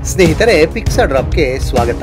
ಸ್ನೇಹಿತರೆ ಪಿಕ್ಸಾ ಡ್ರಾಪ್ಗೆ ಸ್ವಾಗತ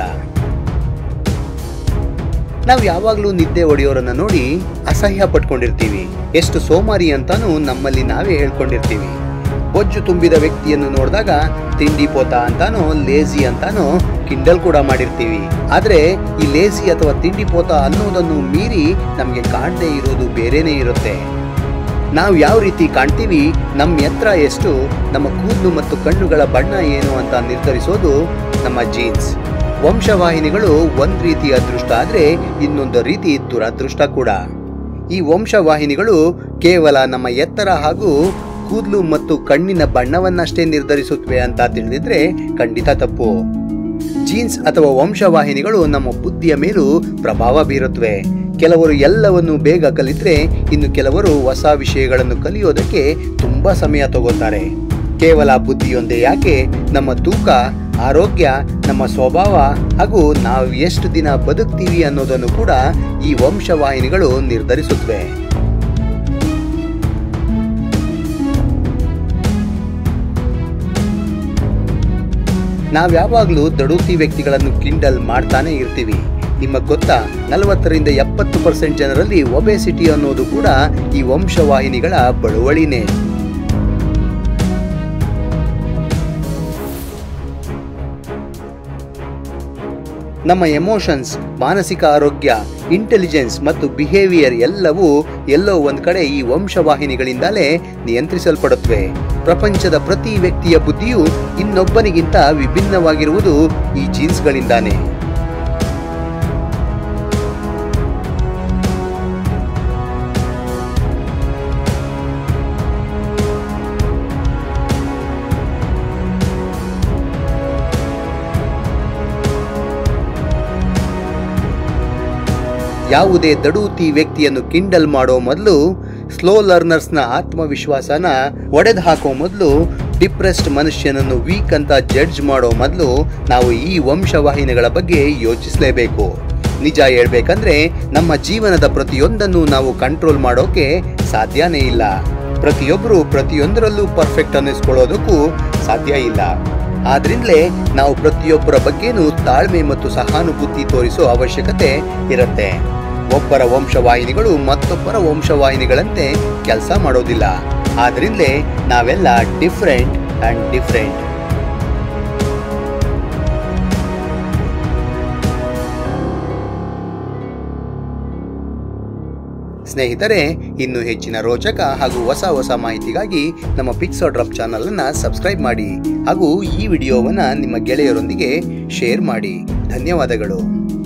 ನಾವು ಯಾವಾಗಲೂ ನಿದ್ದೆ ಹೊಡೆಯೋರನ್ನ ನೋಡಿ ಅಸಹ್ಯ ಪಟ್ಕೊಂಡಿರ್ತೀವಿ ಎಷ್ಟು ಸೋಮಾರಿ ಅಂತಾನು ನಮ್ಮಲ್ಲಿ ನಾವೇ ಹೇಳ್ಕೊಂಡಿರ್ತೀವಿ ಬೊಜ್ಜು ತುಂಬಿದ ವ್ಯಕ್ತಿಯನ್ನು ನೋಡಿದಾಗ ತಿಂಡಿ ಪೋತ ಅಂತಾನೋ ಲೇಜಿ ಅಂತಾನೋ ಕಿಂಡಲ್ ಕೂಡ ಮಾಡಿರ್ತೀವಿ ಆದ್ರೆ ಈ ಲೇಜಿ ಅಥವಾ ತಿಂಡಿ ಪೋತ ಅನ್ನೋದನ್ನು ಮೀರಿ ನಮಗೆ ಕಾಣದೇ ಇರೋದು ಬೇರೆನೇ ಇರುತ್ತೆ ನಾವು ಯಾವ ರೀತಿ ಕಾಣ್ತೀವಿ ನಮ್ಮ ಎತ್ತರ ಎಷ್ಟು ನಮ್ಮ ಕೂದಲು ಮತ್ತು ಕಣ್ಣುಗಳ ಬಣ್ಣ ಏನು ಅಂತ ನಿರ್ಧರಿಸೋದು ನಮ್ಮ ಜೀನ್ಸ್ ವಂಶವಾಹಿನಿಗಳು ಒಂದ್ ರೀತಿ ಅದೃಷ್ಟ ಆದ್ರೆ ಇನ್ನೊಂದು ರೀತಿ ದುರದೃಷ್ಟ ಕೂಡ ಈ ವಂಶವಾಹಿನಿಗಳು ಕೇವಲ ನಮ್ಮ ಎತ್ತರ ಹಾಗೂ ಕೂದಲು ಮತ್ತು ಕಣ್ಣಿನ ಬಣ್ಣವನ್ನಷ್ಟೇ ನಿರ್ಧರಿಸುತ್ತವೆ ಅಂತ ತಿಳಿದಿದ್ರೆ ಖಂಡಿತ ತಪ್ಪು ಜೀನ್ಸ್ ಅಥವಾ ವಂಶವಾಹಿನಿಗಳು ನಮ್ಮ ಬುದ್ಧಿಯ ಮೇಲೂ ಪ್ರಭಾವ ಬೀರುತ್ತವೆ ಕೆಲವರು ಎಲ್ಲವನ್ನು ಬೇಗ ಕಲಿತ್ರೆ ಇನ್ನು ಕೆಲವರು ಹೊಸ ವಿಷಯಗಳನ್ನು ಕಲಿಯೋದಕ್ಕೆ ತುಂಬಾ ಸಮಯ ತಗೋತಾರೆ ಕೇವಲ ಬುದ್ಧಿಯೊಂದೇ ಯಾಕೆ ನಮ್ಮ ತೂಕ ಆರೋಗ್ಯ ನಮ್ಮ ಸ್ವಭಾವ ಹಾಗೂ ನಾವು ಎಷ್ಟು ದಿನ ಬದುಕ್ತೀವಿ ಅನ್ನೋದನ್ನು ಕೂಡ ಈ ವಂಶವಾಹಿನಿಗಳು ನಿರ್ಧರಿಸುತ್ತವೆ ನಾವು ಯಾವಾಗಲೂ ದಡುತಿ ವ್ಯಕ್ತಿಗಳನ್ನು ಕಿಂಡಲ್ ಮಾಡ್ತಾನೆ ಇರ್ತೀವಿ ನಿಮಗೆ ಗೊತ್ತಾ ನಲವತ್ತರಿಂದ ಎಪ್ಪತ್ತು ಪರ್ಸೆಂಟ್ ಜನರಲ್ಲಿ ಒಬೆಸಿಟಿ ಅನ್ನೋದು ಕೂಡ ಈ ವಂಶವಾಹಿನಿಗಳ ಬಳುವಳಿನೇ ನಮ್ಮ ಎಮೋಷನ್ಸ್ ಮಾನಸಿಕ ಆರೋಗ್ಯ ಇಂಟೆಲಿಜೆನ್ಸ್ ಮತ್ತು ಬಿಹೇವಿಯರ್ ಎಲ್ಲವೂ ಎಲ್ಲೋ ಒಂದ್ ಕಡೆ ಈ ವಂಶವಾಹಿನಿಗಳಿಂದಲೇ ನಿಯಂತ್ರಿಸಲ್ಪಡುತ್ತವೆ ಪ್ರಪಂಚದ ಪ್ರತಿ ವ್ಯಕ್ತಿಯ ಬುದ್ಧಿಯು ಇನ್ನೊಬ್ಬನಿಗಿಂತ ವಿಭಿನ್ನವಾಗಿರುವುದು ಈ ಜೀನ್ಸ್ಗಳಿಂದಾನೇ ಯಾವುದೇ ದಡೂತಿ ವ್ಯಕ್ತಿಯನ್ನು ಕಿಂಡಲ್ ಮಾಡೋ ಮೊದಲು ಸ್ಲೋ ಲರ್ನರ್ಸ್ನ ಆತ್ಮವಿಶ್ವಾಸನ ಒಡೆದು ಹಾಕೋ ಮೊದಲು ಡಿಪ್ರೆಸ್ಡ್ ಮನುಷ್ಯನನ್ನು ವೀಕ್ ಅಂತ ಜಡ್ಜ್ ಮಾಡೋ ಮೊದಲು ನಾವು ಈ ವಂಶವಾಹಿನಿಗಳ ಬಗ್ಗೆ ಯೋಚಿಸಲೇಬೇಕು ನಿಜ ಹೇಳ್ಬೇಕಂದ್ರೆ ನಮ್ಮ ಜೀವನದ ಪ್ರತಿಯೊಂದನ್ನು ನಾವು ಕಂಟ್ರೋಲ್ ಮಾಡೋಕೆ ಸಾಧ್ಯನೇ ಇಲ್ಲ ಪ್ರತಿಯೊಬ್ಬರು ಪ್ರತಿಯೊಂದರಲ್ಲೂ ಪರ್ಫೆಕ್ಟ್ ಅನ್ನಿಸ್ಕೊಳ್ಳೋದಕ್ಕೂ ಸಾಧ್ಯ ಇಲ್ಲ ಆದ್ರಿಂದಲೇ ನಾವು ಪ್ರತಿಯೊಬ್ಬರ ಬಗ್ಗೆನೂ ತಾಳ್ಮೆ ಮತ್ತು ಸಹಾನುಭೂತಿ ತೋರಿಸೋ ಅವಶ್ಯಕತೆ ಇರುತ್ತೆ ಒಬ್ಬರ ವಂಶವಾಹಿನಿಗಳು ಮತ್ತೊಬ್ಬರ ವಂಶವಾಹಿನಿಗಳಂತೆ ಕೆಲಸ ಮಾಡೋದಿಲ್ಲ ಆದ್ರಿಂದಲೇ ನಾವೆಲ್ಲ ಡಿಫ್ರೆಂಟ್ ಅಂಡ್ ಡಿಫ್ರೆಂಟ್ ಸ್ನೇಹಿತರೆ ಇನ್ನು ಹೆಚ್ಚಿನ ರೋಚಕ ಹಾಗೂ ಹೊಸ ಹೊಸ ಮಾಹಿತಿಗಾಗಿ ನಮ್ಮ ಪಿಕ್ಸೋ ಡ್ರಾಪ್ ಚಾನಲ್ ಅನ್ನ ಸಬ್ಸ್ಕ್ರೈಬ್ ಮಾಡಿ ಹಾಗೂ ಈ ವಿಡಿಯೋವನ್ನ ನಿಮ್ಮ ಗೆಳೆಯರೊಂದಿಗೆ ಶೇರ್ ಮಾಡಿ ಧನ್ಯವಾದಗಳು